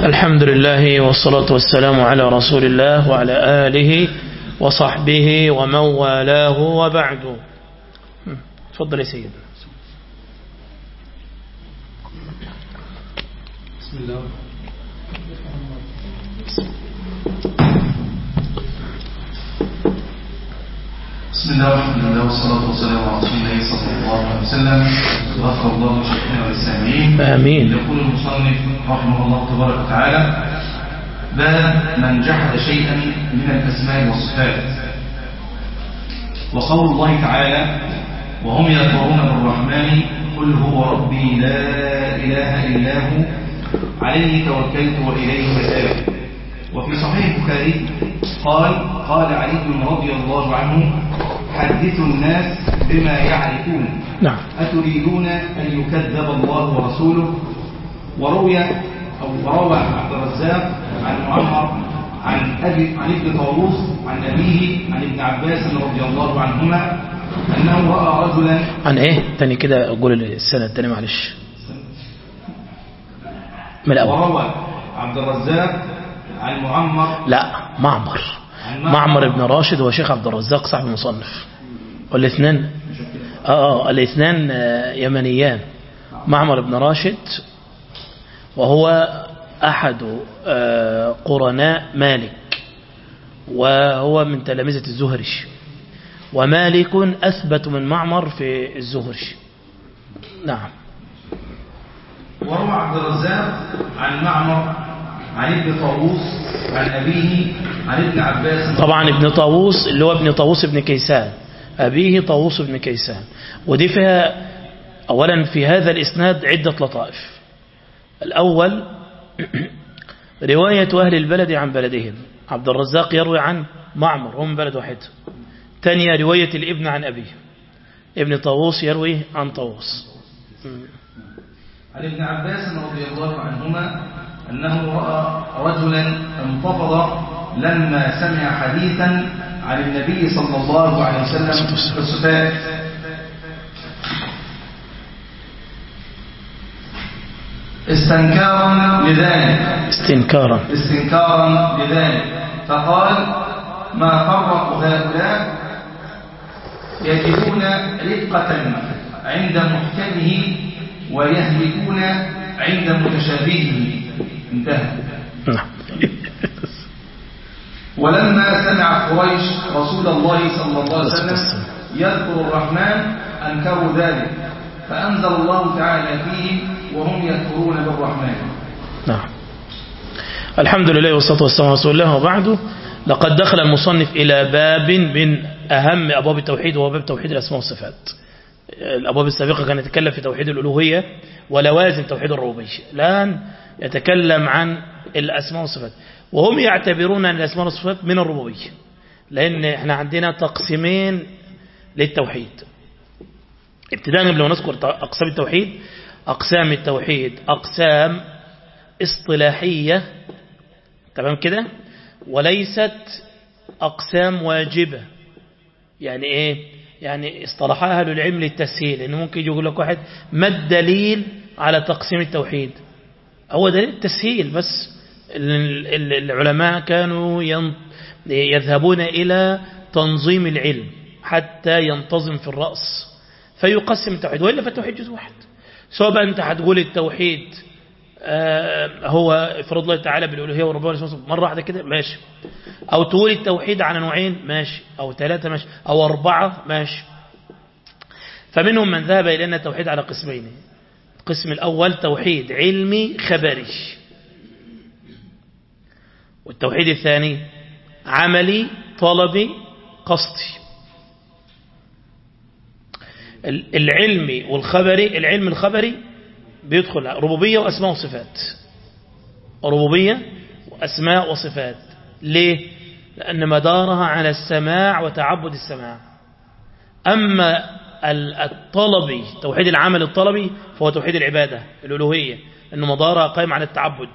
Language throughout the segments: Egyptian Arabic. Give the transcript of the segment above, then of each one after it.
الحمد لله والصلاة والسلام على رسول الله وعلى آله وصحبه ومن والاه وبعد تفضل يا سيدنا بسم الله بسم الله والحمد لله والصلاة والسلام على رسول الله صلى الله عليه وسلم غفر الله لشيخنا والسامعين آمين. يقول المصنف رحمه الله تبارك وتعالى باب من جحد شيئا من الأسماء والصفات وقول الله تعالى وهم يكفرون بالرحمن قل هو ربي لا إله إلا هو عليه توكلت وإليه متاب وفي صحيح البخاري قال قال علي رضي الله عنه حدثوا الناس بما يعرفون نعم أتريدون أن يكذب الله ورسوله وروي أو وروى عبد الرزاق عن معمر عن أبي عن ابن طاووس عن أبيه عن ابن عباس رضي الله عنهما أنه رأى رجلا عن ايه تاني كده اقول السنة التاني معلش من الأول وروى عبد الرزاق عن معمر لا معمر عن معمر. معمر بن راشد هو شيخ عبد الرزاق صاحب المصنف والاثنان اه اه الاثنان آه، يمنيان معمر بن راشد وهو أحد آه، قرناء مالك وهو من تلامذة الزهري ومالك أثبت من معمر في الزهري نعم وروى عبد الرزاق عن معمر عن ابن طاووس عن أبيه عن ابن عباس طبعا ابن طاووس اللي هو ابن طاووس بن كيسان أبيه طاووس بن كيسان ودي فيها أولا في هذا الإسناد عدة لطائف الأول رواية أهل البلد عن بلدهم عبد الرزاق يروي عن معمر هم بلد واحد ثانية رواية الابن عن أبيه ابن طاووس يروي عن طاووس عن ابن عباس رضي الله عنهما أنه رأى رجلا انتفض لما سمع حديثا عن النبي صلى الله عليه وسلم في الصفات استنكارا لذلك استنكارا استنكارا لذلك فقال ما فرق هؤلاء يجدون رقة عند محكمه ويهلكون عند متشابهه انتهى نعم ولما سمع قريش رسول الله صلى الله عليه وسلم يذكر الرحمن أنكروا ذلك فأنزل الله تعالى فيهم وهم يكفرون بالرحمن نعم الحمد لله والصلاة والسلام على رسول الله وبعده لقد دخل المصنف إلى باب من أهم أبواب التوحيد وهو باب توحيد الأسماء والصفات الأبواب السابقة كان يتكلم في توحيد الألوهية ولوازم توحيد الربوبية الآن يتكلم عن الأسماء والصفات وهم يعتبرون أن الأسماء والصفات من الربوبية لأن احنا عندنا تقسيمين للتوحيد ابتداء قبل ما نذكر أقسام التوحيد أقسام التوحيد أقسام اصطلاحية تمام كده وليست أقسام واجبة يعني إيه يعني اصطلحها أهل العلم للتسهيل إنه ممكن يقول لك واحد ما الدليل على تقسيم التوحيد هو دليل التسهيل بس ال- ال- العلماء كانوا ين- يذهبون إلى تنظيم العلم حتى ينتظم في الرأس فيقسم التوحيد وإلا فالتوحيد جزء واحد سواء بقى أنت هتقول التوحيد آه، هو افراد الله تعالى بالالوهيه والربوبيه والاسماء مره واحده كده ماشي او تقول التوحيد على نوعين ماشي او ثلاثه ماشي او اربعه ماشي فمنهم من ذهب الى ان التوحيد على قسمين القسم الاول توحيد علمي خبري والتوحيد الثاني عملي طلبي قصدي ال- العلمي والخبري العلم الخبري بيدخل ربوبية وأسماء وصفات ربوبية وأسماء وصفات ليه؟ لأن مدارها على السماع وتعبد السماع أما ال- الطلبي توحيد العمل الطلبي فهو توحيد العبادة الألوهية أنه مدارها قائم على التعبد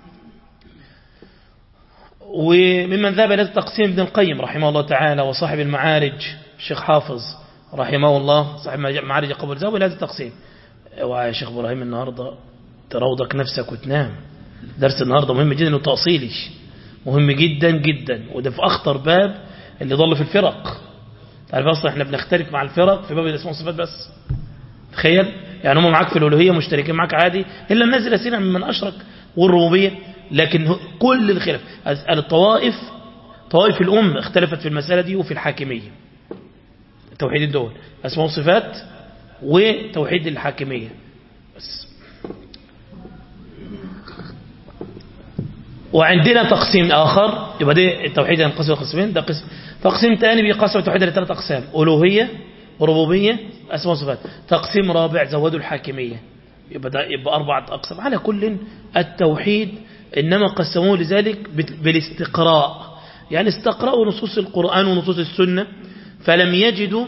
وممن ذهب إلى تقسيم ابن القيم رحمه الله تعالى وصاحب المعارج الشيخ حافظ رحمه الله صاحب معارج قبل ذهب إلى هذا التقسيم اوعى يا شيخ ابراهيم النهارده تروضك نفسك وتنام درس النهاردة مهم جدا انه تأصيلي مهم جدا جدا وده في أخطر باب اللي ضل في الفرق تعرف أصلا احنا بنختلف مع الفرق في باب الاسماء والصفات بس تخيل يعني هم معاك في الألوهية مشتركين معاك عادي إلا الناس الذين من أشرك والربوبية لكن كل الخلاف الطوائف طوائف الأم اختلفت في المسألة دي وفي الحاكمية توحيد الدول أسماء وصفات وتوحيد الحاكمية بس وعندنا تقسيم آخر يبقى ده التوحيد ينقسم قسمين ده قسم تقسيم ثاني بيقسم التوحيد لثلاث أقسام ألوهية وربوبية أسماء وصفات تقسيم رابع زودوا الحاكمية يبقى ده يبقى أربعة أقسام على كل التوحيد إنما قسموه لذلك بالاستقراء يعني استقرأوا نصوص القرآن ونصوص السنة فلم يجدوا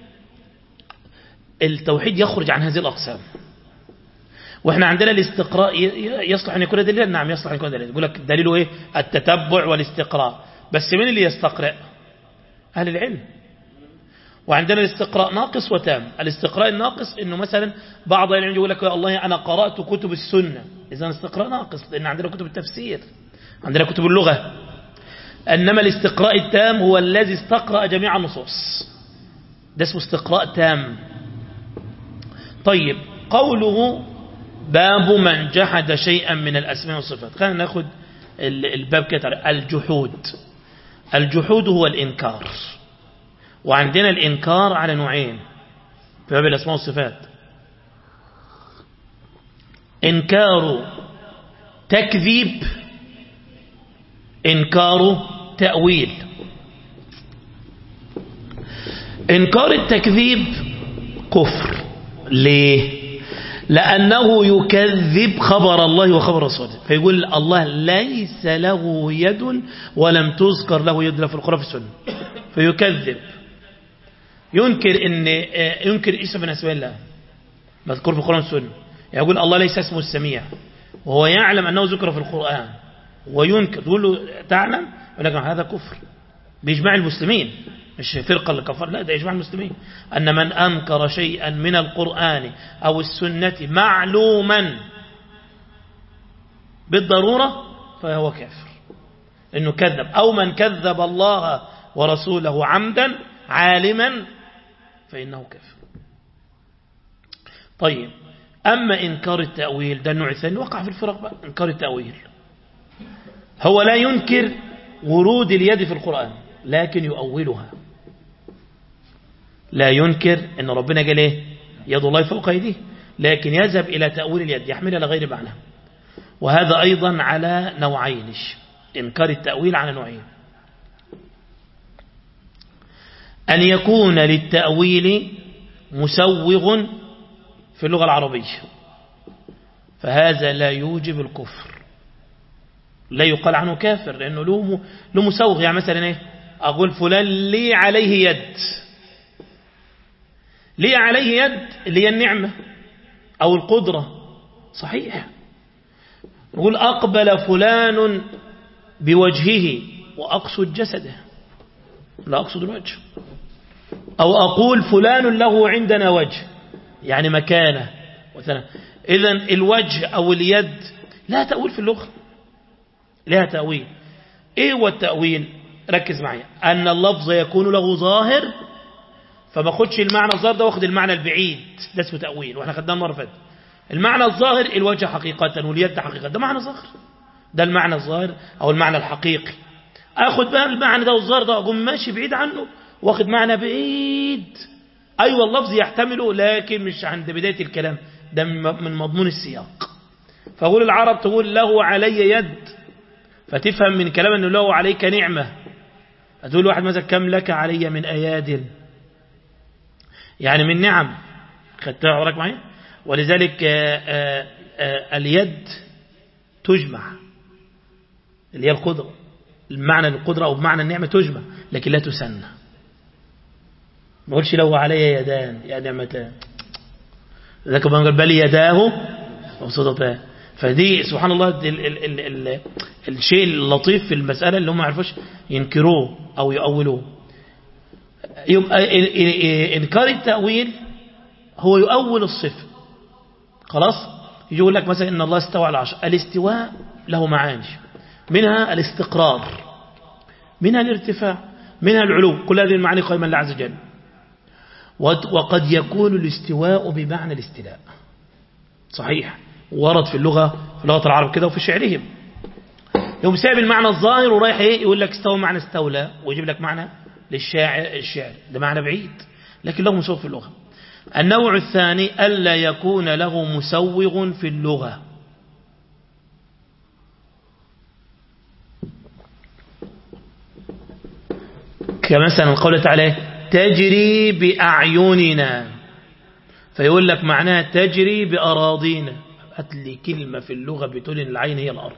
التوحيد يخرج عن هذه الأقسام واحنا عندنا الاستقراء يصلح ان يكون دليلا نعم يصلح ان يكون دليلا يقول لك دليله ايه التتبع والاستقراء بس من اللي يستقرأ اهل العلم وعندنا الاستقراء ناقص وتام الاستقراء الناقص انه مثلا بعض العلم يقول لك الله انا قرأت كتب السنة اذا استقراء ناقص لان عندنا كتب التفسير عندنا كتب اللغة انما الاستقراء التام هو الذي استقرأ جميع النصوص ده اسمه استقراء تام طيب قوله باب من جحد شيئا من الأسماء والصفات خلينا ناخد الباب كده الجحود الجحود هو الإنكار وعندنا الإنكار على نوعين في باب الأسماء والصفات إنكار تكذيب إنكار تأويل إنكار التكذيب كفر ليه لأنه يكذب خبر الله وخبر رسوله فيقول الله ليس له يد ولم تذكر له يد لا في القرآن في السنة فيكذب ينكر ان ينكر اسم من اسماء الله مذكور في القرآن والسنة يقول الله ليس اسمه السميع وهو يعلم أنه ذكر في القرآن وينكر تقول له تعلم يقول لك هذا كفر بإجماع المسلمين مش فرقة الكفر لا ده إجماع المسلمين أن من أنكر شيئا من القرآن أو السنة معلوما بالضرورة فهو كافر إنه كذب أو من كذب الله ورسوله عمدا عالما فإنه كافر طيب أما إنكار التأويل ده النوع الثاني وقع في الفرق بقى إنكار التأويل هو لا ينكر ورود اليد في القرآن لكن يؤولها لا ينكر أن ربنا قال إيه يد الله فوق يديه لكن يذهب إلى تأويل اليد يحملها لغير معنى وهذا أيضا على نوعين إنكار التأويل على نوعين أن يكون للتأويل مسوغ في اللغة العربية فهذا لا يوجب الكفر لا يقال عنه كافر لأنه له له مسوغ يعني مثلا إيه أقول فلان لي عليه يد لي عليه يد اللي هي النعمة أو القدرة صحيح نقول أقبل فلان بوجهه وأقصد جسده لا أقصد الوجه أو أقول فلان له عندنا وجه يعني مكانه إذا الوجه أو اليد لا تأويل في اللغة لها تأويل إيه هو التأويل ركز معي أن اللفظ يكون له ظاهر فما خدش المعنى الظاهر ده واخد المعنى البعيد ده اسمه تأويل واحنا خدناه المره فاتت المعنى الظاهر الوجه حقيقة واليد حقيقة ده معنى ظاهر ده المعنى الظاهر أو المعنى الحقيقي أخد بقى المعنى ده والظاهر ده أقوم ماشي بعيد عنه واخد معنى بعيد أيوة اللفظ يحتمله لكن مش عند بداية الكلام ده من مضمون السياق فأقول العرب تقول له علي يد فتفهم من كلام أنه له عليك نعمة أتقول واحد مثلا كم لك علي من أياد يعني من نعم خدتها عورك معي ولذلك آآ آآ اليد تجمع اللي هي القدرة المعنى القدرة أو بمعنى النعمة تجمع لكن لا تسنى ما قلش له علي يدان يا نعمتان ذاك قال بل يداه مبسوطتان فدي سبحان الله ال ال ال ال الشيء اللطيف في المسألة اللي هم ما عرفوش ينكروه أو يؤولوه يبقى إنكار التأويل هو يؤول الصفة خلاص يقول لك مثلا إن الله استوى على العرش الاستواء له معاني منها الاستقرار منها الارتفاع منها العلو كل هذه المعاني قائمة لله عز وجل وقد يكون الاستواء بمعنى الاستلاء صحيح ورد في اللغة في لغة العرب كده وفي شعرهم يوم ساب المعنى الظاهر ورايح ايه يقول لك استوى معنى استولى ويجيب لك معنى للشاعر الشعر ده معنى بعيد لكن له مسوغ في اللغة النوع الثاني ألا يكون له مسوغ في اللغة كمثلا قوله تعالى تجري بأعيننا فيقول لك معناها تجري بأراضينا هات لي كلمة في اللغة بتقول إن العين هي الأرض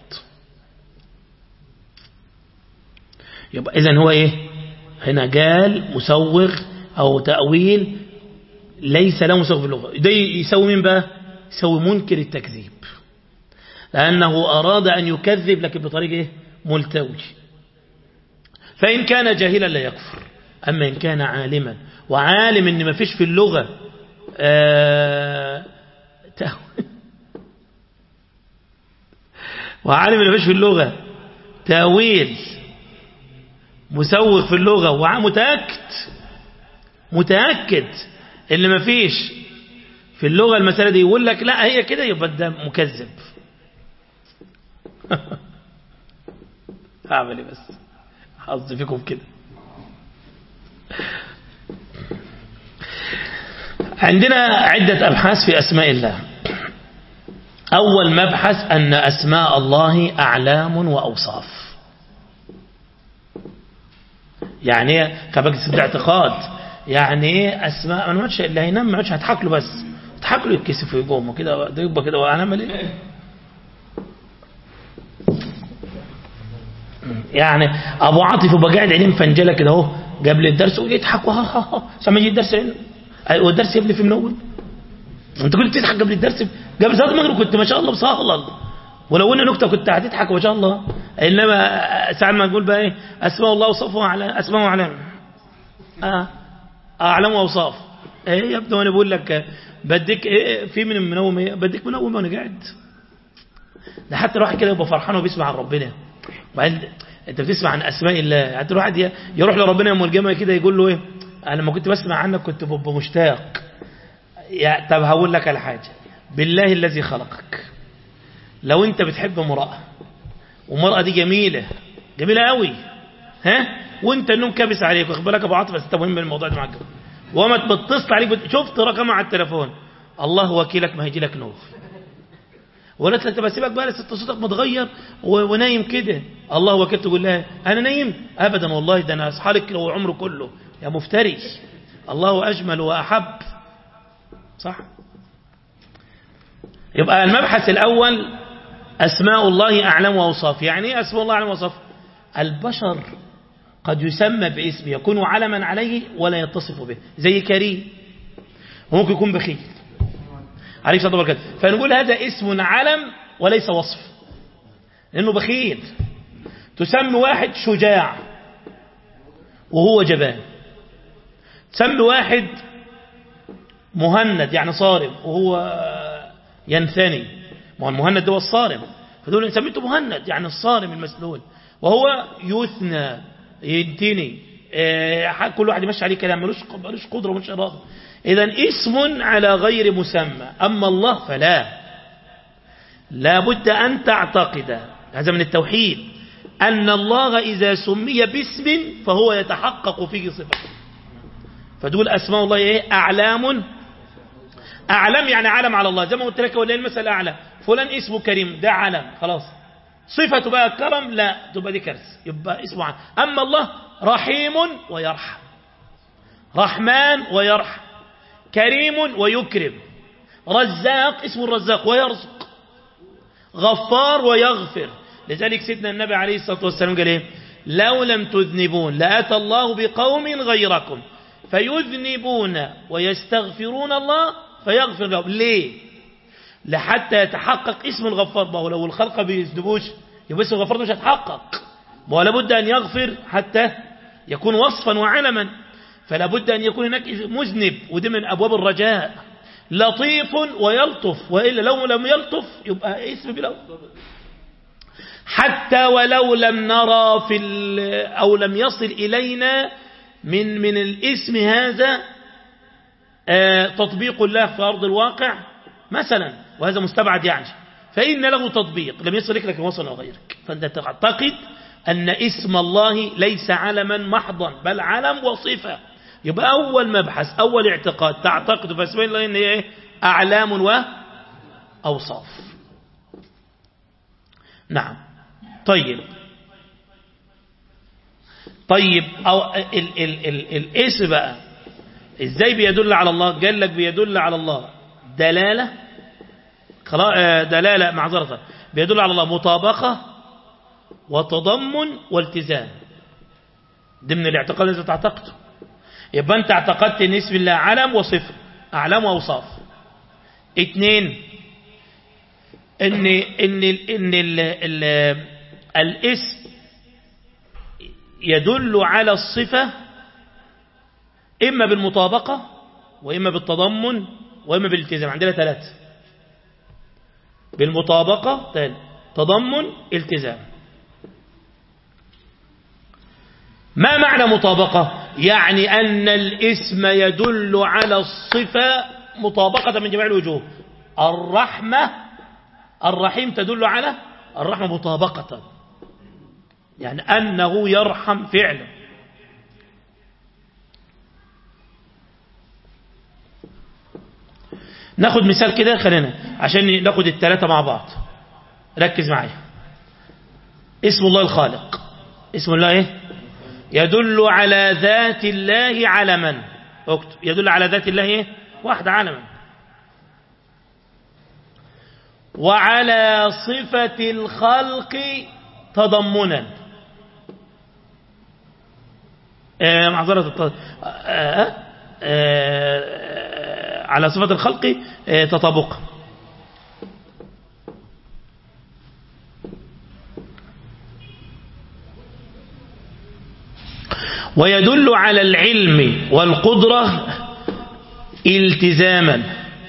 يبقى إذن هو إيه هنا قال مسوغ أو تأويل ليس له مسوغ في اللغة ده يسوي مين بقى يسوي منكر التكذيب لأنه أراد أن يكذب لكن بطريقة إيه ملتوي فإن كان جاهلا لا يكفر أما إن كان عالما وعالم إن ما فيش في اللغة آه وعالم إن ما فيش في اللغة تاويل مسوغ في اللغة ومتأكد متأكد إن ما فيش في اللغة المسألة دي يقول لك لا هي كده يبقى ده مكذب هعمل ايه بس حظ فيكم كده عندنا عدة أبحاث في أسماء الله أول مبحث أن أسماء الله أعلام وأوصاف يعني كبقى ده اعتقاد يعني أسماء أنا ما عادش اللي هينام ما عادش هضحك له بس هضحك له يتكسف ويقوم وكده ده يبقى كده وأنا أعمل إيه يعني ابو عاطف يبقى قاعد عينين فنجله كده اهو قبل الدرس ويضحك ها ها ها سما يجي الدرس هو الدرس يا ابني في منول انت كنت بتضحك قبل الدرس قبل صلاه المغرب كنت ما شاء الله مصهلل ولو ان نكته كنت هتضحك ما شاء الله انما ساعه ما نقول بقى ايه اسماء الله وصفه على اسماء واعلام اه اعلام واوصاف ايه يا ابني وانا بقول لك بديك ايه في من المنوم ايه بديك منوم وانا قاعد ده حتى الواحد كده يبقى فرحان وبيسمع عن ربنا وبعدين انت بتسمع عن اسماء الله حتى الواحد يروح لربنا يوم الجمعه كده يقول له ايه انا لما كنت بسمع عنك كنت ببقى مشتاق يا طب هقول لك على حاجه بالله الذي خلقك لو انت بتحب امراه والمراه دي جميله جميله قوي ها وانت النوم كابس عليك واخد بالك ابو عاطف بس انت مهم الموضوع ده معاك وما بتتصل عليك بت... شفت رقمها على التليفون الله وكيلك ما هيجي لك نور ولا انت بسيبك بقى لست صوتك متغير ونايم كده الله وكيل تقول لها انا نايم ابدا والله ده انا اصحى لك لو عمره كله يا مفتري الله اجمل واحب صح يبقى المبحث الاول اسماء الله اعلم واوصاف يعني ايه اسماء الله اعلم واوصاف البشر قد يسمى باسم يكون علما عليه ولا يتصف به زي كريم ممكن يكون بخيل عليه الصلاة والسلام فنقول هذا اسم علم وليس وصف لأنه بخيل تسمي واحد شجاع وهو جبان تسمي واحد مهند يعني صارم وهو ينثني ما هو المهند هو الصارم فدول سميته مهند يعني الصارم المسلول وهو يثنى ينتني إيه كل واحد يمشي عليه كلام ملوش ملوش قدره وملوش اراده اذا اسم على غير مسمى اما الله فلا لا بد ان تعتقد هذا من التوحيد ان الله اذا سمي باسم فهو يتحقق فيه صفه فدول اسماء الله ايه اعلام اعلم يعني علم على الله زي ما قلت لك ولا المثل اعلى فلان اسمه كريم ده علم خلاص صفته بقى الكرم لا تبقى دي كرس يبقى اسمه عام. اما الله رحيم ويرحم رحمن ويرحم كريم ويكرم رزاق اسمه الرزاق ويرزق غفار ويغفر لذلك سيدنا النبي عليه الصلاة والسلام قال ايه لو لم تذنبون لأتى الله بقوم غيركم فيذنبون ويستغفرون الله فيغفر لهم ليه لحتى يتحقق اسم الغفار ما هو لو الخلق بيذنبوش يبقى اسم الغفار مش هيتحقق ما هو لابد أن يغفر حتى يكون وصفا وعلما فلا بد أن يكون هناك مذنب ودي من أبواب الرجاء لطيف ويلطف وإلا لو لم يلطف يبقى اسم بلا حتى ولو لم نرى في أو لم يصل إلينا من من الاسم هذا تطبيق الله في أرض الواقع مثلا وهذا مستبعد يعني فإن له تطبيق لم يصل لك لكن وصل لغيرك فأنت تعتقد أن اسم الله ليس علما محضا بل علم وصفة يبقى أول مبحث أول اعتقاد تعتقد في اسماء الله إن هي أعلام وأوصاف نعم طيب طيب أو ال ال ال الاسم بقى ازاي بيدل على الله قال لك بيدل على الله دلالة دلالة معذرة بيدل على الله مطابقة وتضمن والتزام ضمن الاعتقاد الذي تعتقده يبقى انت اعتقدت ان اسم الله علم وصفة اعلام واوصاف اثنين ان ان ال ان ال ال الاسم يدل على الصفة اما بالمطابقة واما بالتضمن واما بالالتزام عندنا ثلاثة بالمطابقة تضمن التزام ما معنى مطابقة يعني أن الاسم يدل على الصفة مطابقة من جميع الوجوه الرحمة الرحيم تدل على الرحمة مطابقة يعني أنه يرحم فعلا ناخد مثال كده خلينا عشان ناخد الثلاثة مع بعض ركز معايا اسم الله الخالق اسم الله ايه يدل على ذات الله علما اكتب يدل على ذات الله ايه واحد علما وعلى صفة الخلق تضمنا آه معذرة الت... آه آه على صفة الخلق تطابقا ويدل على العلم والقدرة التزاما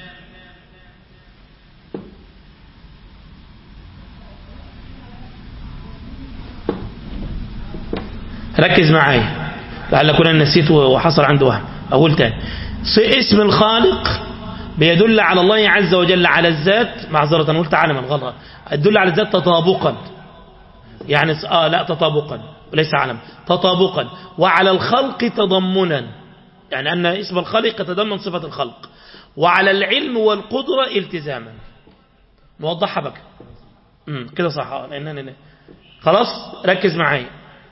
ركز معايا لعل كنا نسيت وحصل عنده وهم أقول تاني اسم الخالق بيدل على الله عز وجل على الذات معذرة أنا قلت علما غلط يدل على الذات تطابقا يعني آه لا تطابقا وليس علم تطابقا وعلى الخلق تضمنا يعني أن اسم الخالق يتضمن صفة الخلق وعلى العلم والقدرة التزاما نوضحها بك امم كده صح لأننا خلاص ركز معايا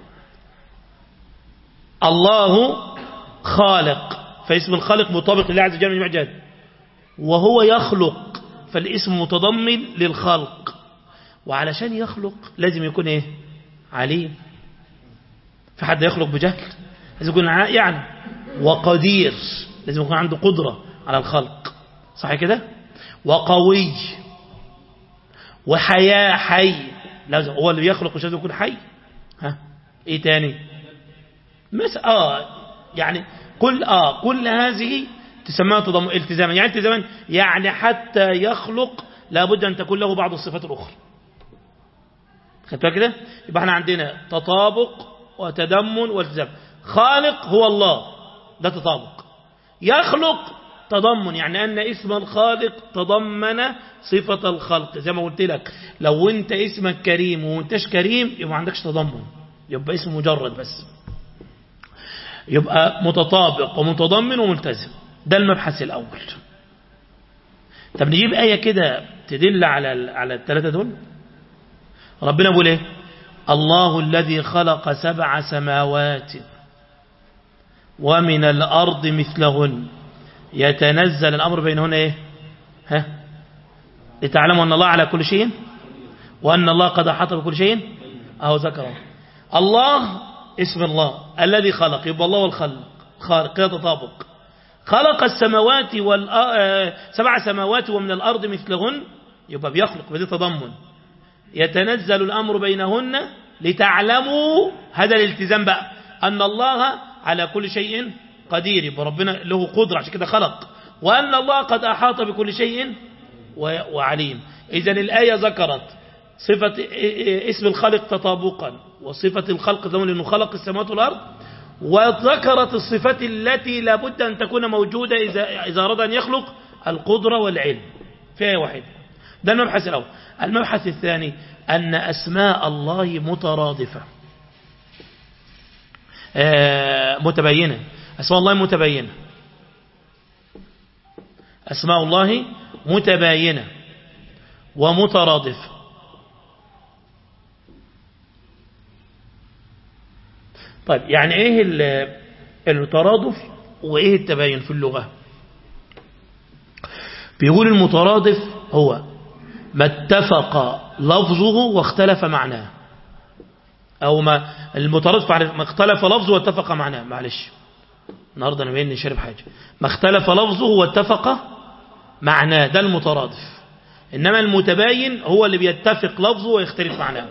الله خالق فاسم الخالق مطابق لله عز وجل من المعجز وهو يخلق فالاسم متضمن للخلق وعلشان يخلق لازم يكون ايه عليم في حد يخلق بجهل لازم يكون يعني وقدير لازم يكون عنده قدرة على الخلق صح كده وقوي وحياة حي لازم هو اللي بيخلق مش لازم يكون حي ها ايه تاني مس اه يعني كل اه كل هذه تسمى تضم التزاما يعني التزاما يعني حتى يخلق لابد ان تكون له بعض الصفات الاخرى خدتوا كده يبقى احنا عندنا تطابق وتدمن والتزام خالق هو الله ده تطابق يخلق تضمن يعني أن اسم الخالق تضمن صفة الخلق زي ما قلت لك لو انت اسمك كريم وانتش كريم يبقى ما عندكش تضمن يبقى اسم مجرد بس يبقى متطابق ومتضمن وملتزم ده المبحث الأول طب نجيب آية كده تدل على على الثلاثة دول ربنا بيقول ايه الله الذي خلق سبع سماوات ومن الأرض مثلهن يتنزل الأمر بينهن ايه ها لتعلموا أن الله على كل شيء وأن الله قد أحاط بكل شيء أهو ذكره الله اسم الله الذي خلق يبقى الله والخلق خالق كده تطابق خلق السماوات والأ... سبع سماوات ومن الأرض مثلهن يبقى بيخلق بدي تضمن يتنزل الأمر بينهن لتعلموا هذا الالتزام بقى أن الله على كل شيء قدير يبقى ربنا له قدرة عشان كده خلق وأن الله قد أحاط بكل شيء وعليم إذن الآية ذكرت صفة اسم الخالق تطابقا وصفة الخلق ذون لأنه خلق السماوات والأرض وذكرت الصفات التي لابد أن تكون موجودة إذا, إذا أراد أن يخلق القدرة والعلم في آية واحدة ده المبحث الأول المبحث الثاني أن أسماء الله مترادفة متبينة أسماء الله متبينة أسماء الله متباينة ومترادفة طيب يعني ايه الترادف وايه التباين في اللغة بيقول المترادف هو ما اتفق لفظه واختلف معناه او ما المترادف ما اختلف لفظه واتفق معناه معلش النهارده انا بيني شارب حاجه ما اختلف لفظه واتفق معناه ده المترادف انما المتباين هو اللي بيتفق لفظه ويختلف معناه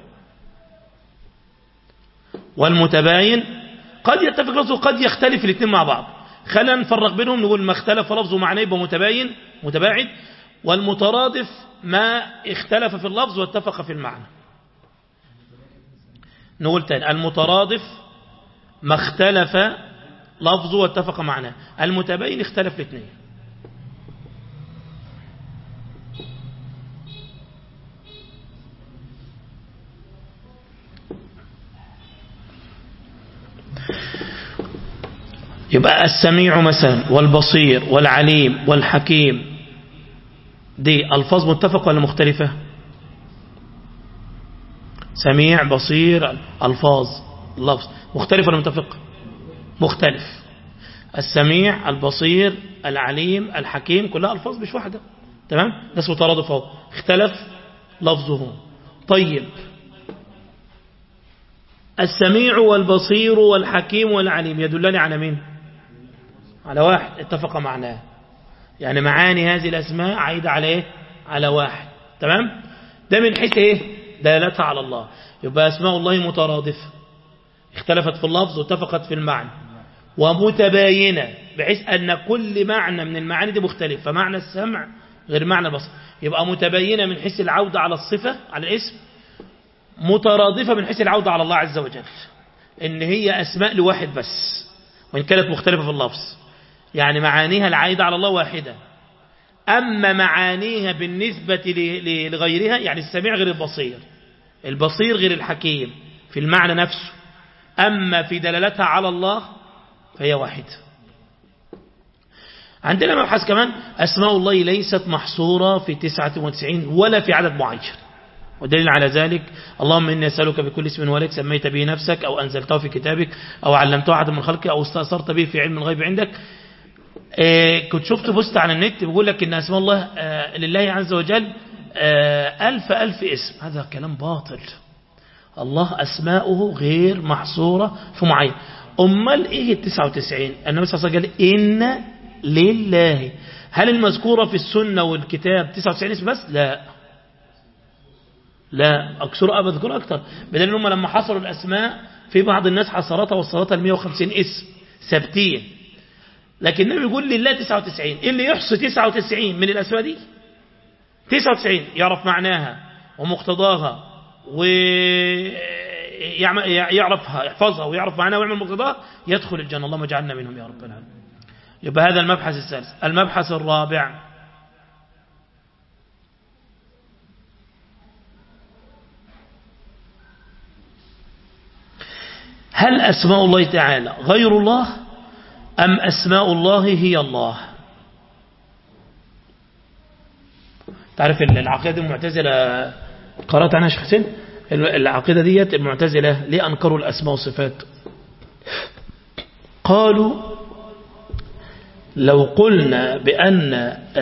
والمتباين قد يتفق لفظه وقد يختلف الاثنين مع بعض خلينا نفرق بينهم نقول ما اختلف لفظه معناه يبقى متباين متباعد والمترادف ما اختلف في اللفظ واتفق في المعنى نقول تاني المترادف ما اختلف لفظه واتفق معناه المتباين اختلف الاثنين يبقى السميع مثلا والبصير والعليم والحكيم دي ألفاظ متفقة ولا مختلفة سميع بصير ألفاظ لفظ مختلف ولا متفق مختلف السميع البصير العليم الحكيم كلها ألفاظ مش واحدة تمام ده اسمه ترادف اهو اختلف لفظه طيب السميع والبصير والحكيم والعليم يدلان على مين على واحد اتفق معناه يعني معاني هذه الأسماء عايدة على ايه على واحد تمام ده من حيث ايه دلالتها على الله يبقى أسماء الله مترادفة اختلفت في اللفظ واتفقت في المعنى ومتباينة بحيث أن كل معنى من المعاني دي مختلف فمعنى السمع غير معنى البصر يبقى متباينة من حيث العودة على الصفة على الاسم مترادفة من حيث العودة على الله عز وجل ان هي أسماء لواحد بس وإن كانت مختلفة في اللفظ يعني معانيها العائدة على الله واحدة أما معانيها بالنسبة لغيرها يعني السميع غير البصير البصير غير الحكيم في المعنى نفسه أما في دلالتها على الله فهي واحدة عندنا مبحث كمان أسماء الله ليست محصورة في 99 ولا في عدد معين ودليل على ذلك اللهم إني أسألك بكل اسم ولك سميت به نفسك أو أنزلته في كتابك أو علمته أحد من خلقك أو استأثرت به في علم الغيب عندك إيه كنت شفت بوست على النت بيقول لك إن أسماء الله آه لله عز وجل آه ألف ألف اسم هذا كلام باطل الله أسماؤه غير محصورة في معين أمال إيه التسعة وتسعين النبي صلى الله عليه وسلم قال إن لله هل المذكورة في السنة والكتاب 99 اسم بس لا لا أكثر أبذكر أكثر بدل هم لما حصروا الأسماء في بعض الناس حصرتها وصلتها ل 150 اسم ثابتين لكن النبي يقول لله 99 إيه اللي يحصي 99 من الأسماء دي 99 يعرف معناها ومقتضاها ويعرفها يحفظها ويعرف معناها ويعمل مقتضاها يدخل الجنة اللهم اجعلنا منهم يا رب العالمين يبقى هذا المبحث الثالث المبحث الرابع هل أسماء الله تعالى غير الله أم أسماء الله هي الله تعرف العقيدة المعتزلة قرأت عنها شيخ حسين العقيدة ديت المعتزلة ليه أنكروا الأسماء والصفات قالوا لو قلنا بأن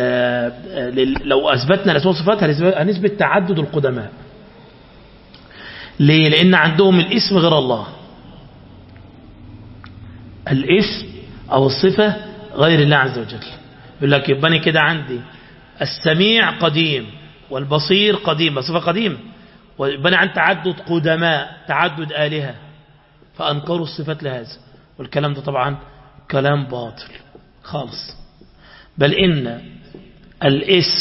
لو أثبتنا الأسماء والصفات هنثبت تعدد القدماء ليه لأن عندهم الاسم غير الله الاسم أو الصفة غير الله عز وجل يقول لك يبقى أنا كده عندي السميع قديم والبصير قديم صفة قديم ويبقى عن تعدد قدماء تعدد آلهة فأنكروا الصفات لهذا والكلام ده طبعا كلام باطل خالص بل إن الاسم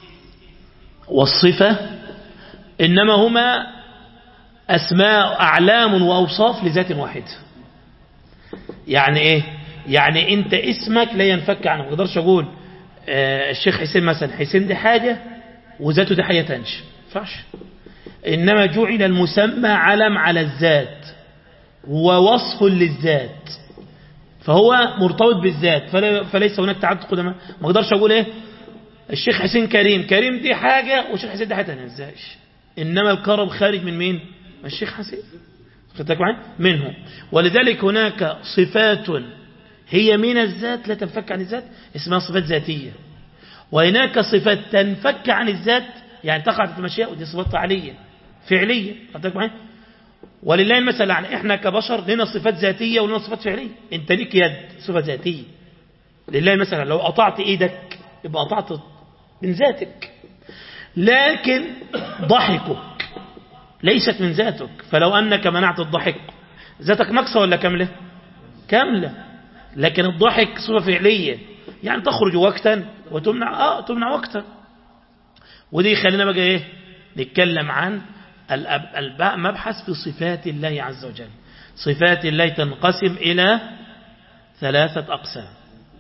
والصفة إنما هما أسماء أعلام وأوصاف لذات واحدة يعني إيه يعني أنت اسمك لا ينفك عنه ما اقدرش أقول آه الشيخ حسين مثلا حسين دي حاجة وذاته دي حاجة تنش فعش إنما جعل المسمى علم على الذات ووصف للذات فهو مرتبط بالذات فلا فليس هناك تعدد قدماء ما اقدرش اقول ايه الشيخ حسين كريم كريم دي حاجة والشيخ حسين دي حاجة تانية ازايش انما الكرم خارج من مين من الشيخ حسين خدتك معي منه ولذلك هناك صفات هي من الذات لا تنفك عن الذات اسمها صفات ذاتية وهناك صفات تنفك عن الذات يعني تقع في المشيئة ودي صفات فعلية فعلية خدتك معي ولله المثل يعني احنا كبشر لنا صفات ذاتية ولنا صفات فعلية انت ليك يد صفة ذاتية لله المثل لو قطعت ايدك يبقى قطعت من ذاتك لكن ضحكك ليست من ذاتك فلو أنك منعت الضحك ذاتك نقصة ولا كاملة كاملة لكن الضحك صفة فعلية يعني تخرج وقتا وتمنع آه تمنع وقتا ودي خلينا بقى ايه نتكلم عن الباء مبحث في صفات الله عز وجل صفات الله تنقسم إلى ثلاثة أقسام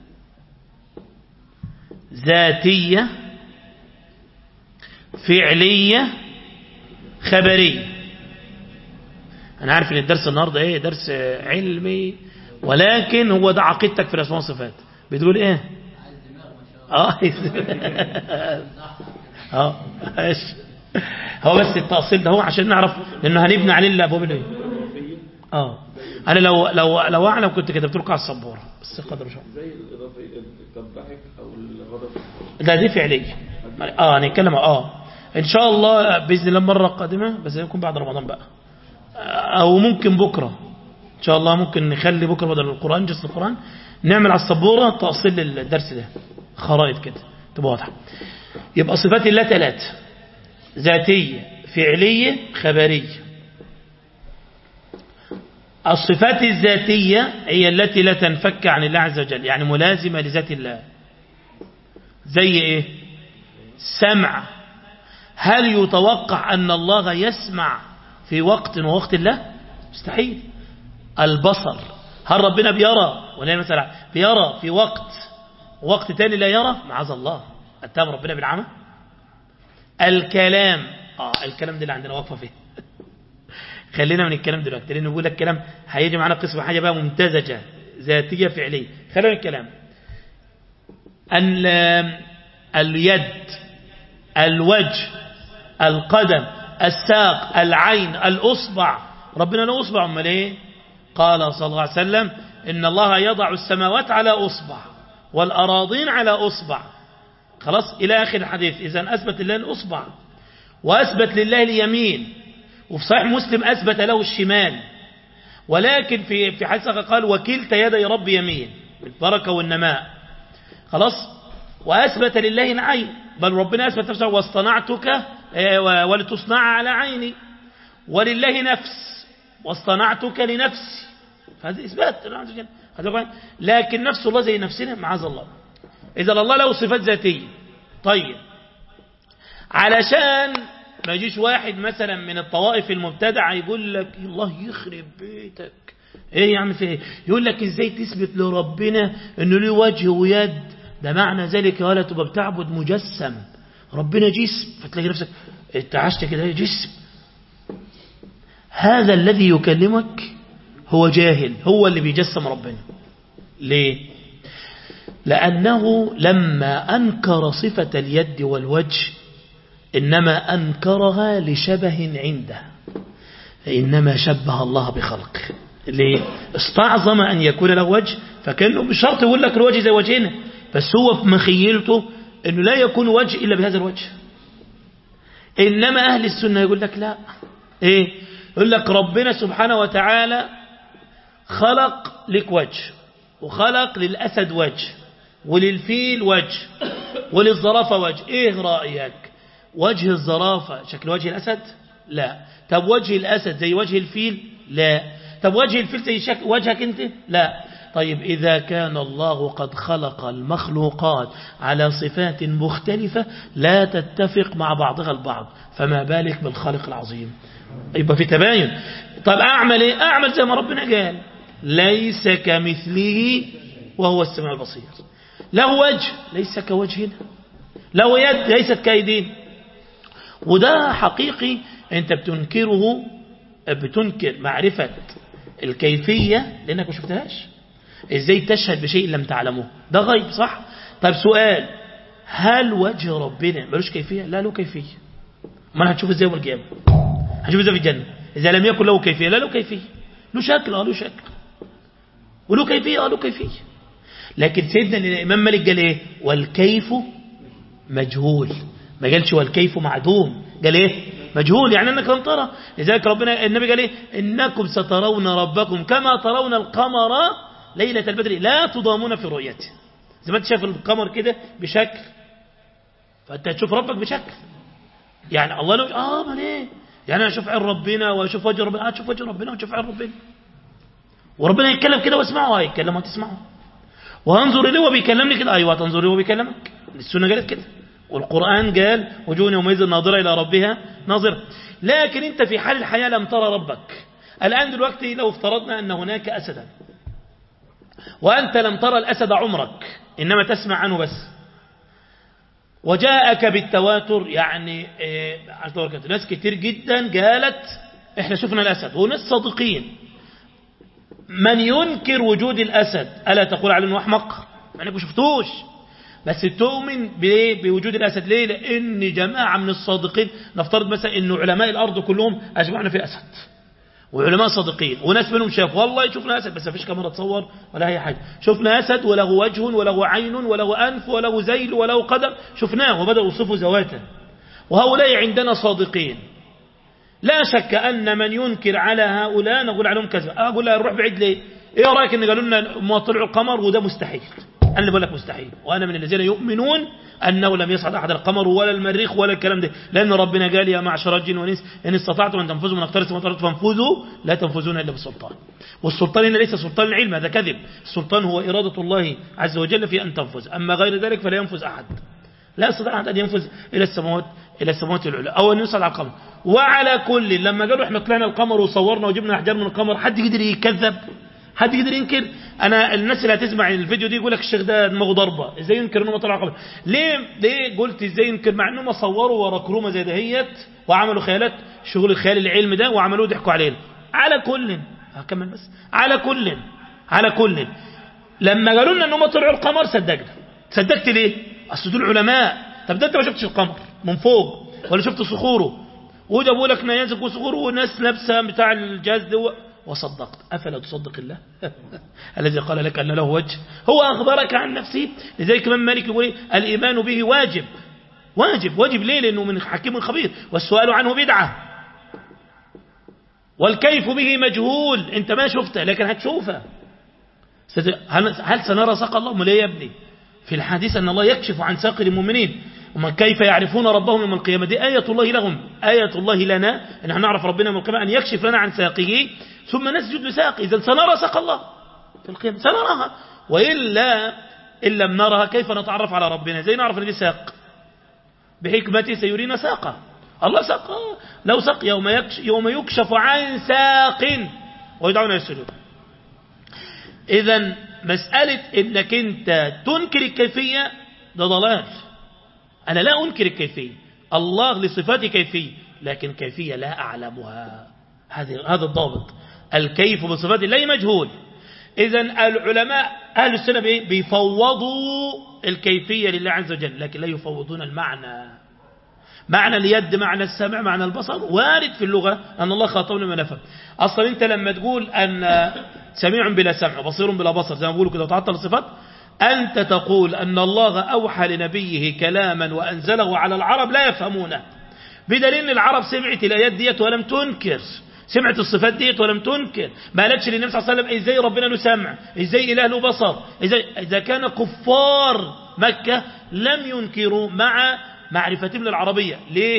ذاتية فعلية خبرية أنا عارف أن الدرس النهاردة إيه درس علمي ولكن هو ده عقيدتك في الأسماء والصفات بتقول إيه آه آه إيش هو بس التأصيل ده هو عشان نعرف لأنه هنبني عليه الأبواب اللي آه أنا لو لو لو أعلم كنت كتبت لكم على السبورة بس قدر شو زي الإضافة كالضحك أو الغضب لا دي فعلية آه هنتكلم آه إن شاء الله بإذن الله مرة قادمة بس يكون بعد رمضان بقى أو ممكن بكرة إن شاء الله ممكن نخلي بكرة بدل القرآن جس القرآن نعمل على السبورة تأصيل للدرس ده خرائط كده تبقى واضحة يبقى صفات الله ثلاث ذاتية فعلية خبرية الصفات الذاتية هي التي لا تنفك عن الله عز وجل يعني ملازمة لذات الله زي ايه سمع هل يتوقع أن الله يسمع في وقت ووقت الله مستحيل البصر هل ربنا بيرى ولا مثلا بيرى في وقت وقت تاني لا يرى معاذ الله أتام ربنا بالعمى الكلام آه الكلام ده اللي عندنا واقفه فيه خلينا من الكلام دلوقتي لأنه بيقول لك كلام هيجي معنا قسم حاجة بقى ممتزجة ذاتية فعلية خلينا من الكلام اليد الوجه القدم الساق العين الأصبع ربنا له أصبع أمال إيه قال صلى الله عليه وسلم إن الله يضع السماوات على أصبع والأراضين على أصبع خلاص إلى آخر الحديث إذا أثبت لله الأصبع وأثبت لله اليمين وفي صحيح مسلم أثبت له الشمال ولكن في في حديث قال وكلتا يدي رب يمين البركة والنماء خلاص وأثبت لله العين بل ربنا أثبت نفسه واصطنعتك ولتصنع على عيني ولله نفس واصطنعتك لنفسي فهذا إثبات لكن نفس الله زي نفسنا معاذ الله إذا الله له صفات ذاتية طيب علشان ما يجيش واحد مثلا من الطوائف المبتدعة يقول لك الله يخرب بيتك ايه يا عم في ايه يقول لك ازاي تثبت لربنا انه له وجه ويد ده معنى ذلك ولا تبقى بتعبد مجسم ربنا جسم فتلاقي نفسك انت عشت كده جسم هذا الذي يكلمك هو جاهل هو اللي بيجسم ربنا ليه لأنه لما أنكر صفة اليد والوجه إنما أنكرها لشبه عنده إنما شبه الله بخلقه ليه استعظم أن يكون له وجه فكأنه بشرط يقول لك الوجه زي وجهنا بس هو في مخيلته أنه لا يكون وجه إلا بهذا الوجه إنما أهل السنة يقول لك لا إيه يقول لك ربنا سبحانه وتعالى خلق لك وجه وخلق للأسد وجه وللفيل وجه وللزرافة وجه إيه رأيك وجه الزرافة شكل وجه الأسد لا طب وجه الأسد زي وجه الفيل لا طب وجه الفيل زي شكل وجهك أنت لا طيب إذا كان الله قد خلق المخلوقات على صفات مختلفة لا تتفق مع بعضها البعض فما بالك بالخالق العظيم يبقى في تباين طب أعمل إيه أعمل زي ما ربنا قال ليس كمثله وهو السميع البصير له وجه ليس كوجهنا له يد ليست كايدين وده حقيقي انت بتنكره بتنكر معرفة الكيفية لانك ما شفتهاش ازاي تشهد بشيء لم تعلمه ده غيب صح طيب سؤال هل وجه ربنا ملوش كيفية لا له كيفية ما هتشوف ازاي يوم القيامة هتشوف ازاي في الجنة اذا لم يكن له كيفية لا له كيفية له شكل اه له شكل وله كيفية اه له كيفية لكن سيدنا الإمام مالك قال ايه والكيف مجهول ما قالش والكيف معدوم قال ايه مجهول يعني انك لم ترى لذلك ربنا النبي قال ايه انكم سترون ربكم كما ترون القمر ليلة البدر لا تضامون في رؤيته زي ما انت شايف القمر كده بشكل فانت هتشوف ربك بشكل يعني الله لو اه ما ليه يعني انا اشوف عين ربنا واشوف وجه ربنا اشوف وجه ربنا واشوف عين ربنا وربنا يتكلم كده واسمعه هيتكلم وتسمعه وهنظر إليه وبيكلمني كده أيوة تنظر إليه وبيكلمك السنة قالت كده والقرآن قال وجوه يومئذ ناظرة إلى ربها ناظرة لكن أنت في حال الحياة لم ترى ربك الآن دلوقتي لو افترضنا أن هناك أسدا وأنت لم ترى الأسد عمرك إنما تسمع عنه بس وجاءك بالتواتر يعني إيه ناس كتير جدا قالت احنا شفنا الأسد وناس صادقين من ينكر وجود الأسد ألا تقول عليه أنه أحمق ما أنك شفتوش بس تؤمن بوجود الأسد ليه لأن جماعة من الصادقين نفترض مثلا أن علماء الأرض كلهم أجمعنا في أسد وعلماء صادقين وناس منهم شاف والله شفنا أسد بس ما فيش كاميرا تصور ولا أي حاجة شفنا أسد وله وجه وله عين وله أنف وله زيل وله قدم شفناه وبدأوا يوصفوا ذواتا وهؤلاء عندنا صادقين لا شك أن من ينكر على هؤلاء نقول عليهم كذا أقول له نروح بعيد ليه إيه رأيك إن قالوا لنا ما طلعوا القمر وده مستحيل أنا اللي بقول لك مستحيل وأنا من الذين يؤمنون أنه لم يصعد أحد القمر ولا المريخ ولا الكلام ده لأن ربنا قال يا معشر الجن والإنس إن استطعتم أن تنفذوا من أقترس ومطرات فانفذوا لا تنفذون إلا بالسلطان والسلطان هنا ليس سلطان العلم هذا كذب السلطان هو إرادة الله عز وجل في أن تنفذ أما غير ذلك فلا ينفذ أحد لا يستطيع أحد أن ينفذ إلى السماوات إلى السماوات العلى أو أن يصعد على القمر وعلى كل لما قالوا احنا طلعنا القمر وصورنا وجبنا أحجار من القمر حد يقدر يكذب حد يقدر ينكر انا الناس اللي هتسمع الفيديو دي يقول لك الشيخ ده دماغه ضربه ازاي ينكر انه طلع القمر ليه ليه قلت ازاي ينكر مع انهم صوروا ورا كرومه زي دهيت وعملوا خيالات شغل الخيال العلمي ده وعملوه ضحكوا علينا على كل هكمل بس على كل على كل لما قالوا لنا انهم طلعوا القمر صدقنا صدقت ليه اصل دول علماء طب ده انت ما شفتش القمر من فوق ولا شفت صخوره وجابوا لك نيازك وصخوره وناس لابسه بتاع الجهاز ده وصدقت أفلا تصدق الله الذي قال لك أن له وجه هو أخبرك عن نفسه لذلك من مالك يقول الإيمان به واجب واجب واجب ليه لأنه من حكيم خبير والسؤال عنه بدعة والكيف به مجهول انت ما شفته لكن هتشوفه هل سنرى ساق الله امال ايه يا ابني في الحديث أن الله يكشف عن ساق المؤمنين ومن كيف يعرفون ربهم يوم القيامة دي آية الله لهم آية الله لنا أن احنا نعرف ربنا يوم القيامة أن يكشف لنا عن ساقه ثم نسجد لساقه إذا سنرى ساق الله في القيامة سنراها وإلا إن لم نرها كيف نتعرف على ربنا زي نعرف أن دي ساق بحكمته سيرينا ساقه الله ساق لو ساق يوم يكشف, يوم يكشف عن ساق ويدعون للسجود إذا مسألة إنك أنت تنكر الكيفية ده ضلال أنا لا أنكر الكيفية الله لصفاته كيفية لكن كيفية لا أعلمها هذا هذا الضابط الكيف بصفات الله مجهول إذا العلماء أهل السنة بيفوضوا الكيفية لله عز وجل لكن لا يفوضون المعنى معنى اليد معنى السمع معنى البصر وارد في اللغة أن الله خاطبنا ما نفهم أصلا أنت لما تقول أن سميع بلا سمع بصير بلا بصر زي ما بيقولوا كده وتعطل الصفات أنت تقول أن الله أوحى لنبيه كلاما وأنزله على العرب لا يفهمونه بدليل أن العرب سمعت الآيات ديت ولم تنكر سمعت الصفات ديت ولم تنكر ما قالتش للنبي صلى الله عليه وسلم ازاي ربنا له سمع ازاي اله له بصر ازاي اذا كان كفار مكة لم ينكروا مع معرفتهم للعربية ليه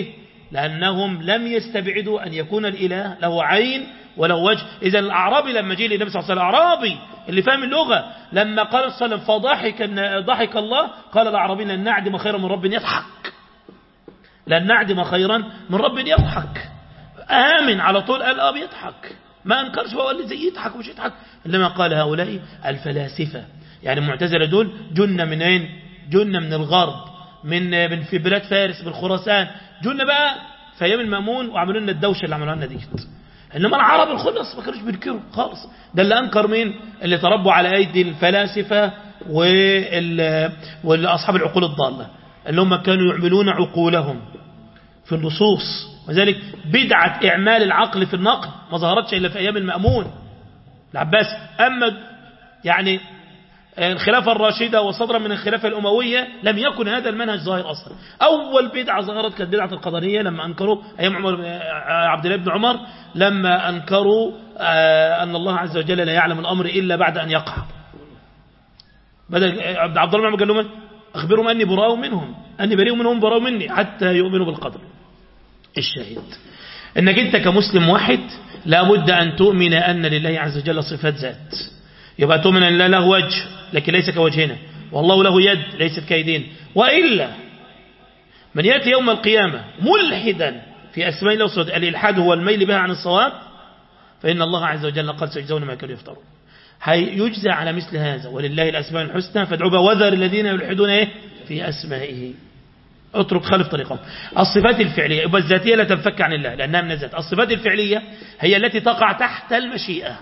لأنهم لم يستبعدوا أن يكون الإله له عين وله وجه إذا الأعرابي لما جه للنبي صلى الله عليه وسلم الأعرابي اللي فاهم اللغة لما قال صلى الله عليه وسلم فضحك ضحك الله قال الأعرابي لن نعدم خيرا من رب يضحك لن نعدم خيرا من رب يضحك آمن على طول قال آه بيضحك ما أنكرش هو قال لي زي يضحك ومش يضحك إنما قال هؤلاء الفلاسفة يعني المعتزلة دول جنة من أين جنة من الغرب من من في بلاد فارس من خراسان جنة بقى في أيام المأمون وعملوا لنا الدوشة اللي عملوها لنا ديت إنما العرب الخلص ما كانوش بينكروا خالص ده اللي أنكر مين اللي تربوا على أيدي الفلاسفة وال... والأصحاب العقول الضالة اللي هم كانوا يعملون عقولهم في النصوص وذلك بدعة إعمال العقل في النقد ما ظهرتش إلا في أيام المأمون العباس أما يعني الخلافة الراشدة وصدرا من الخلافة الأموية لم يكن هذا المنهج ظاهر أصلا أول بدعة ظهرت كانت بدعة القدرية لما أنكروا أيام عمر عبد الله بن عمر لما أنكروا أن الله عز وجل لا يعلم الأمر إلا بعد أن يقع بدل عبد الله بن عمر قال لهم أخبرهم أني براء منهم أني بريء منهم براء مني حتى يؤمنوا بالقدر الشاهد أنك أنت كمسلم واحد لابد أن تؤمن أن لله عز وجل صفات ذات يبقى تؤمن أن لا له وجه لكن ليس كوجهنا والله له يد ليست كيدين وإلا من يأتي يوم القيامة ملحدا في أسماء الله وصفاته الإلحاد هو الميل بها عن الصواب فإن الله عز وجل قد سيجزون ما كانوا يفترون يجزى على مثل هذا ولله الأسماء الحسنى فادعوا بها وذر الذين يلحدون إيه في أسمائه اترك خلف طريقهم الصفات الفعلية يبقى الذاتية لا تنفك عن الله لأنها من الذات الصفات الفعلية هي التي تقع تحت المشيئة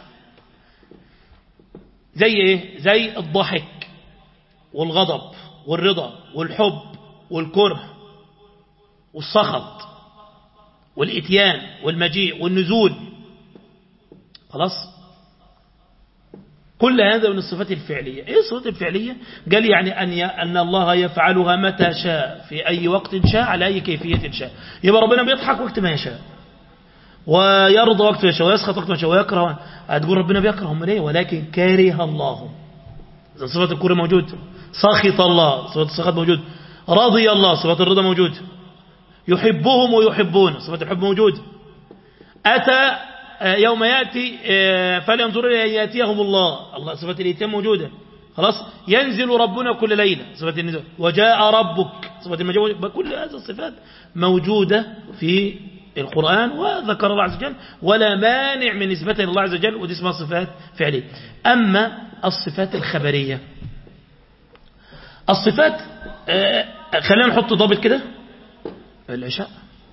زي ايه زي الضحك والغضب والرضا والحب والكره والسخط والاتيان والمجيء والنزول خلاص كل هذا من الصفات الفعلية ايه الصفات الفعلية قال يعني أن, ي... أن الله يفعلها متى شاء في أي وقت شاء على أي كيفية شاء يبقى ربنا بيضحك وقت ما يشاء ويرضى وقت ما يشاء ويسخط وقت ما يشاء ويكره هتقول ربنا بيكره هم ليه ولكن كاره الله إذا صفة الكره موجود سخط الله صفة السخط موجود رضي الله صفة الرضا موجود يحبهم ويحبون صفة الحب موجود أتى يوم يأتي فلينظر إلى يأتيهم الله الله صفة الإتيان موجودة خلاص ينزل ربنا كل ليلة صفة النزول وجاء ربك صفة المجيء كل هذه الصفات موجودة في القرآن وذكر الله عز وجل ولا مانع من نسبتها لله عز وجل ودي اسمها صفات فعلية أما الصفات الخبرية الصفات خلينا نحط ضابط كده العشاء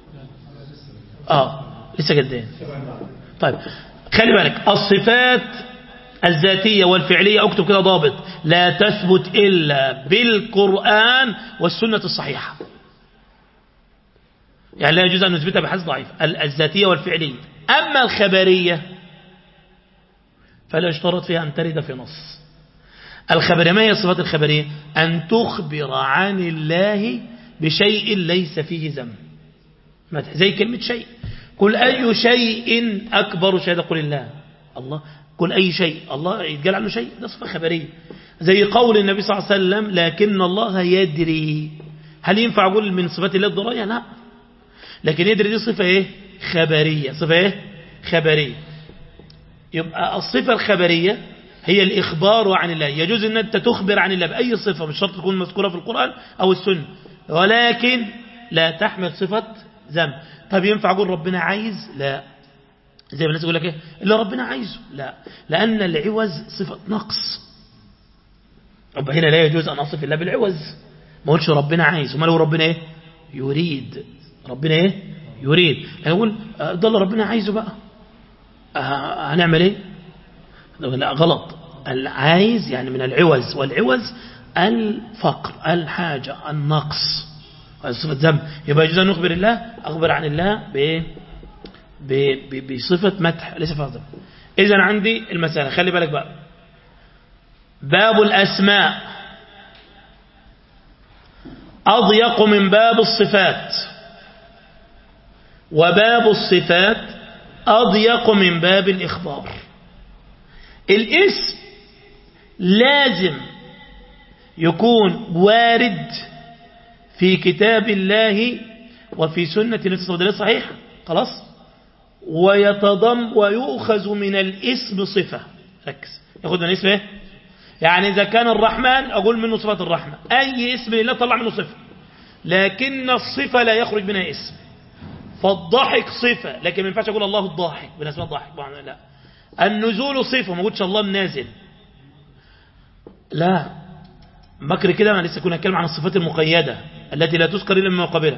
اه لسه قدين طيب خلي بالك الصفات الذاتية والفعلية اكتب كده ضابط لا تثبت إلا بالقرآن والسنة الصحيحة يعني لا يجوز أن نثبتها بحث ضعيف الذاتية والفعلية أما الخبرية فلا يشترط فيها أن ترد في نص الخبرية ما هي الصفات الخبرية أن تخبر عن الله بشيء ليس فيه ذنب زي كلمة شيء قل أي شيء أكبر شهادة قل الله الله قل أي شيء الله يتقال عنه شيء ده صفة خبرية زي قول النبي صلى الله عليه وسلم لكن الله يدري هل ينفع أقول من صفات الله الضرايا لا لكن يدري دي صفة ايه خبرية صفة ايه خبرية يبقى الصفة الخبرية هي الإخبار عن الله يجوز أن أنت تخبر عن الله بأي صفة مش شرط تكون مذكورة في القرآن أو السنة ولكن لا تحمل صفة ذنب طب ينفع أقول ربنا عايز لا زي ما الناس يقول لك ايه اللي ربنا عايزه لا لأن العوز صفة نقص رب هنا لا يجوز أن أصف الله بالعوز ما قلتش ربنا عايز وما لو ربنا ايه يريد ربنا ايه يريد يعني يقول ده اللي ربنا عايزه بقى آه هنعمل ايه لا غلط العايز يعني من العوز والعوز الفقر الحاجة النقص صفة ذنب يبقى يجوز أن نخبر الله أخبر عن الله بإيه بصفة مدح ليس فقط إذا عندي المسألة خلي بالك بقى باب الأسماء أضيق من باب الصفات وباب الصفات أضيق من باب الإخبار الاسم لازم يكون وارد في كتاب الله وفي سنة النبي صلى الله عليه وسلم صحيح خلاص ويتضم ويؤخذ من الاسم صفة ركز ياخذ من الاسم ايه يعني إذا كان الرحمن أقول منه صفة الرحمة أي اسم لله طلع منه صفة لكن الصفة لا يخرج منها اسم فالضحك صفة لكن ما ينفعش أقول الله الضاحك من اسماء الضاحك لا النزول صفة ما قلتش الله النازل لا مكر كده أنا لسه كنا نتكلم عن الصفات المقيدة التي لا تذكر إلا مما قبلها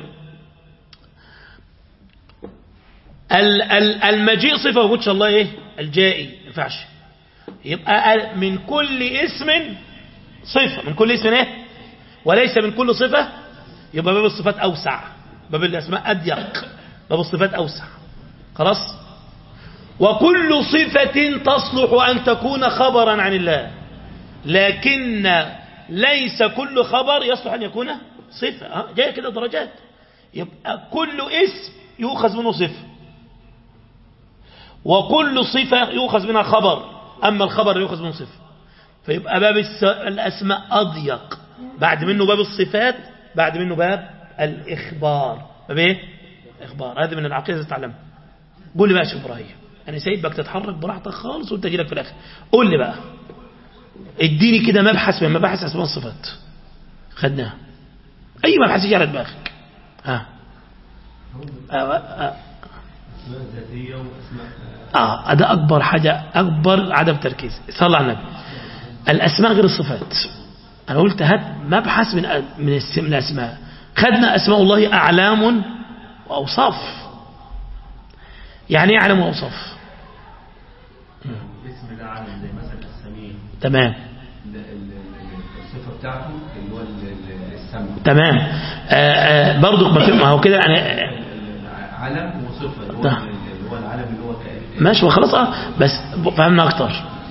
المجيء صفة ما قلتش الله إيه الجائي ما ينفعش يبقى من كل اسم صفة من كل اسم إيه وليس من كل صفة يبقى باب الصفات أوسع باب الأسماء أضيق باب الصفات أوسع خلاص وكل صفة تصلح أن تكون خبرا عن الله لكن ليس كل خبر يصلح أن يكون صفة جاية كده درجات يبقى كل اسم يؤخذ منه صفة وكل صفة يؤخذ منها خبر أما الخبر يؤخذ منه صفة فيبقى باب الأسماء أضيق بعد منه باب الصفات بعد منه باب الإخبار باب إيه؟ إخبار هذا من العقيدة تتعلمها قول لي بقى يا شيخ إبراهيم أنا سايبك تتحرك براحتك خالص وأنت لك في الآخر قول لي بقى اديني كده مبحث من مباحث أسماء الصفات خدناها أي مبحث يجي على دماغك ها آه. آه. آه. ده أكبر حاجة أكبر عدم تركيز صلى على النبي الأسماء غير الصفات أنا قلت هات مبحث من من من الأسماء خدنا أسماء الله أعلام وأوصاف يعني ايه أعلام وأوصاف الاسم ده عالم زي مثلا السميع تمام الصفة بتاعته اللي هو السمع تمام آآ آآ برضو ما هو كده يعني علم وصفة اللي هو ده. اللي هو العلم اللي هو كائن ماشي وخلاص اه بس فهمنا اكتر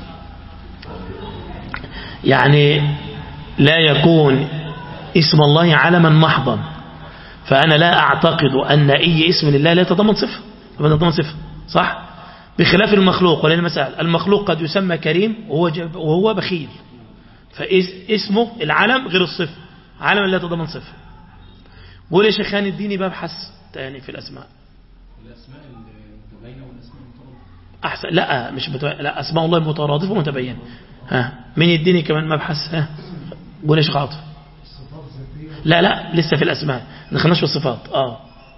يعني لا يكون اسم الله علما محضا فأنا لا أعتقد أن أي اسم لله لا يتضمن صفة لا يتضمن صفة صح بخلاف المخلوق ولأن مسألة المخلوق قد يسمى كريم وهو, جب وهو بخيل فاسمه العلم غير الصفة علم لا يتضمن صفة بقول يا شيخان اديني ببحث تاني في الأسماء الأسماء المتبينة والأسماء المترادفة أحسن لا مش متو... لا أسماء الله مترادفة ومتبينة ها مين يديني كمان مبحث ها قول يا شيخ عاطف لا لا لسه في الأسماء ما دخلناش في الصفات اه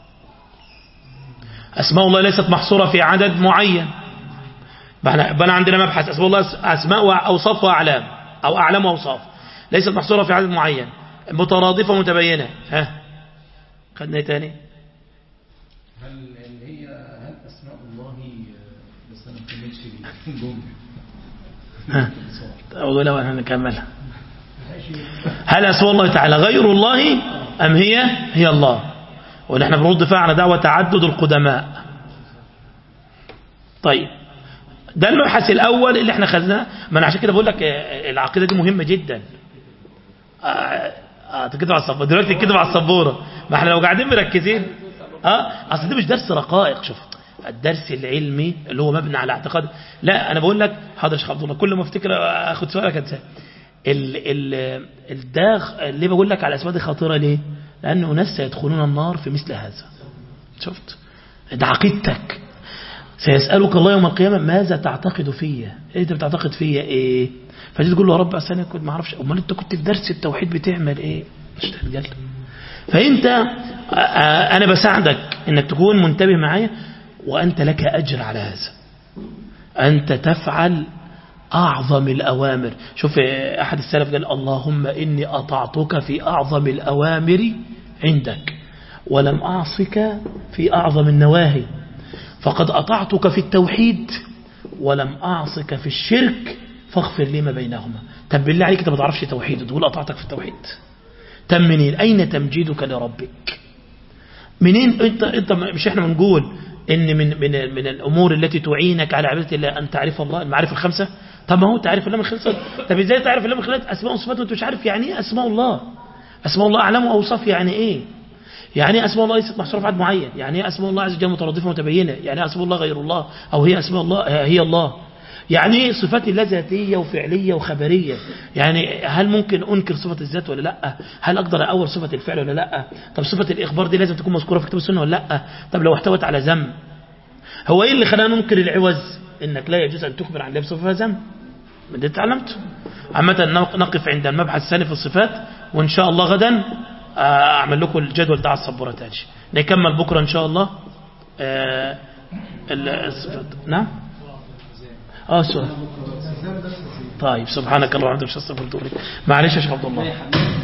أسماء الله ليست محصورة في عدد معين بقى عندنا مبحث أسماء الله أسماء وأوصاف وأعلام أو أعلام وأوصاف ليست محصورة في عدد معين مترادفة ومتبينة ها خدنا ايه تاني هل اللي هي هل أسماء الله بس أنا ما كملتش الجملة ها أقول لو هنكملها هل أسماء الله تعالى غير الله أم هي هي الله ونحن بنرد فيها على دعوة تعدد القدماء طيب ده المبحث الأول اللي احنا خدناه ما أنا عشان كده بقول لك العقيدة دي مهمة جدا اه تكتب على السبورة دلوقتي تكتب على السبورة ما احنا لو قاعدين مركزين اه اصل ده مش درس رقائق شوف الدرس العلمي اللي هو مبني على اعتقاد لا انا بقول لك حاضر يا شيخ عبد الله كل ما افتكر اخد سؤالك انساه ال ال الداخ اللي بقول لك على الاسماء دي خطيره ليه لان اناس سيدخلون النار في مثل هذا شفت ده عقيدتك سيسألك الله يوم القيامة ماذا تعتقد فيا ايه انت بتعتقد فيا ايه فتيجي تقول له يا رب اصل انا كنت ما اعرفش امال انت كنت في درس التوحيد بتعمل ايه مش تتجل فانت انا بساعدك انك تكون منتبه معايا وانت لك اجر على هذا انت تفعل اعظم الاوامر شوف احد السلف قال اللهم اني اطعتك في اعظم الاوامر عندك ولم اعصك في اعظم النواهي فقد أطعتك في التوحيد ولم أعصك في الشرك فاغفر لي ما بينهما طب بالله عليك انت ما تعرفش توحيد تقول أطعتك في التوحيد تم منين أين تمجيدك لربك منين انت انت مش احنا بنقول ان من من من الامور التي تعينك على عباده الله ان تعرف الله المعارف الخمسه طب ما هو تعرف الله من خلص طب ازاي تعرف الله من خلال اسماء وصفات وانت مش عارف يعني ايه اسماء الله اسماء الله اعلام واوصاف يعني ايه يعني ايه اسماء الله ليست محصوره في عدد معين يعني ايه اسماء الله عز وجل مترادفه متبينه يعني ايه اسماء الله غير الله او هي اسماء الله هي الله يعني ايه صفات الله ذاتية وفعلية وخبرية يعني هل ممكن أنكر صفة الذات ولا لا هل أقدر أول صفة الفعل ولا لا طب صفة الإخبار دي لازم تكون مذكورة في كتاب السنة ولا لا طب لو احتوت على ذم هو ايه اللي خلانا ننكر العوز انك لا يجوز ان تخبر عن الله بصفه ذم ما ده اتعلمت عامة نقف عند المبحث الثاني في الصفات وان شاء الله غدا آه، اعمل لكم الجدول ده على السبوره تاني نكمل بكره ان شاء الله آه، ال- الصفات نعم اه سؤال طيب سبحانك اللهم وبحمدك اشهد ان لا اله الا انت استغفرك واتوب اليك معلش يا شيخ عبد الله